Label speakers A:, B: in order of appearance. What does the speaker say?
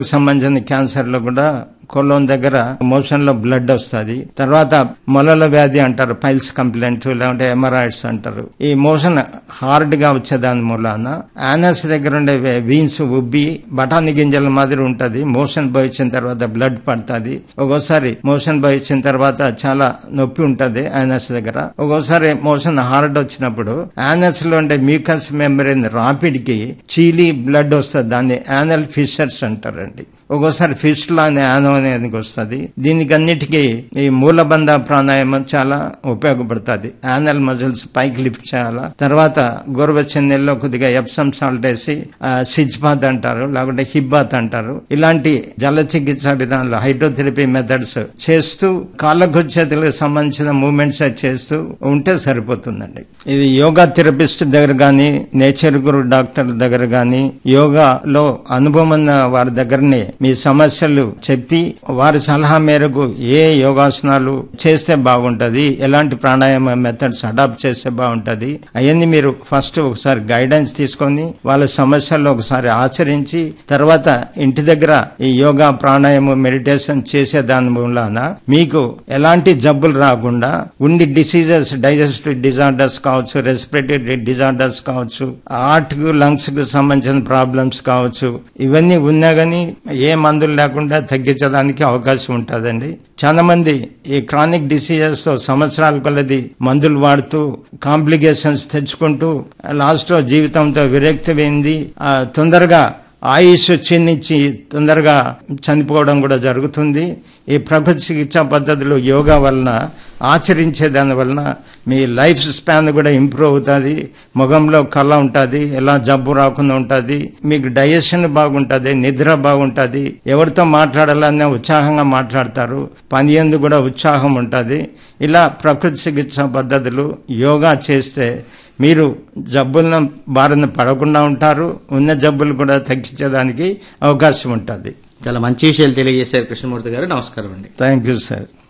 A: సంబంధించిన క్యాన్సర్ లో కూడా కొలోన్ దగ్గర మోషన్ లో బ్లడ్ వస్తుంది తర్వాత మొలల వ్యాధి అంటారు పైల్స్ కంప్లైంట్ లేకుంటే ఎమరాయిడ్స్ అంటారు ఈ మోషన్ హార్డ్ గా వచ్చేదాని మూలాన యానస్ దగ్గర ఉండే వీన్స్ ఉబ్బి బఠానీ గింజల మాదిరి ఉంటది మోషన్ పోయించిన తర్వాత బ్లడ్ పడుతుంది ఒక్కోసారి మోషన్ పోయించిన తర్వాత చాలా నొప్పి ఉంటది యానస్ దగ్గర ఒక్కోసారి మోషన్ హార్డ్ వచ్చినప్పుడు యానస్ లో ఉండే మ్యూకస్ మెమరీన్ రాపిడ్ కి చీలి బ్లడ్ వస్తుంది దాన్ని యానల్ ఫిషర్స్ అంటారండి ఒక్కోసారి ఫిస్టులా అనే యానం అనేది వస్తుంది దీనికి అన్నిటికీ ఈ మూలబంధ ప్రాణాయామం చాలా ఉపయోగపడుతుంది యానల్ మజిల్స్ పైకి లిఫ్ట్ చేయాలా తర్వాత గోరువెచ్చని నీళ్ళలో కొద్దిగా ఎప్సమ్ సాల్ట్ వేసి సిజ్ బాత్ అంటారు లేకుంటే హిప్ బాత్ అంటారు ఇలాంటి జల చికిత్సా విధానాలు హైడ్రోథెరపీ మెథడ్స్ చేస్తూ కాళ్ళకు చేతులకు సంబంధించిన మూమెంట్స్ చేస్తూ ఉంటే సరిపోతుందండి ఇది యోగా థెరపిస్ట్ దగ్గర గాని నేచర్ గురు డాక్టర్ దగ్గర గాని యోగాలో అనుభవం ఉన్న వారి దగ్గరనే మీ సమస్యలు చెప్పి వారి సలహా మేరకు ఏ యోగాసనాలు చేస్తే బాగుంటది ఎలాంటి ప్రాణాయామ మెథడ్స్ అడాప్ట్ చేస్తే బాగుంటది అవన్నీ మీరు ఫస్ట్ ఒకసారి గైడెన్స్ తీసుకొని వాళ్ళ సమస్యల్లో ఒకసారి ఆచరించి తర్వాత ఇంటి దగ్గర ఈ యోగా ప్రాణాయామం మెడిటేషన్ చేసే దాని మూలాన మీకు ఎలాంటి జబ్బులు రాకుండా ఉండి డిసీజెస్ డైజెస్టివ్ డిజార్డర్స్ కావచ్చు రెస్పిరేటరీ డిజార్డర్స్ కావచ్చు హార్ట్ కు లంగ్స్ కు సంబంధించిన ప్రాబ్లమ్స్ కావచ్చు ఇవన్నీ ఉన్నా గానీ ఏ మందులు లేకుండా తగ్గించడానికి అవకాశం ఉంటుందండి చాలా మంది ఈ క్రానిక్ డిసీజెస్ తో సంవత్సరాల కొలది మందులు వాడుతూ కాంప్లికేషన్స్ తెచ్చుకుంటూ లాస్ట్ లో జీవితంతో విరక్తి పోయింది ఆ, తొందరగా ఆయుష్ క్షీణించి తొందరగా చనిపోవడం కూడా జరుగుతుంది ఈ ప్రకృతి చికిత్సా పద్ధతులు యోగా వలన ఆచరించే దాని వలన మీ లైఫ్ స్పాన్ కూడా ఇంప్రూవ్ అవుతుంది ముఖంలో కళ ఉంటుంది ఎలా జబ్బు రాకుండా ఉంటుంది మీకు డైజెషన్ బాగుంటుంది నిద్ర బాగుంటుంది ఎవరితో మాట్లాడాలన్నా ఉత్సాహంగా మాట్లాడతారు పని ఎందు కూడా ఉత్సాహం ఉంటుంది ఇలా ప్రకృతి చికిత్సా పద్ధతులు యోగా చేస్తే మీరు జబ్బులను బారిన పడకుండా ఉంటారు ఉన్న జబ్బులు కూడా తగ్గించడానికి అవకాశం ఉంటుంది
B: చాలా మంచి విషయాలు తెలియజేశారు కృష్ణమూర్తి గారు నమస్కారం అండి
A: థ్యాంక్ యూ సార్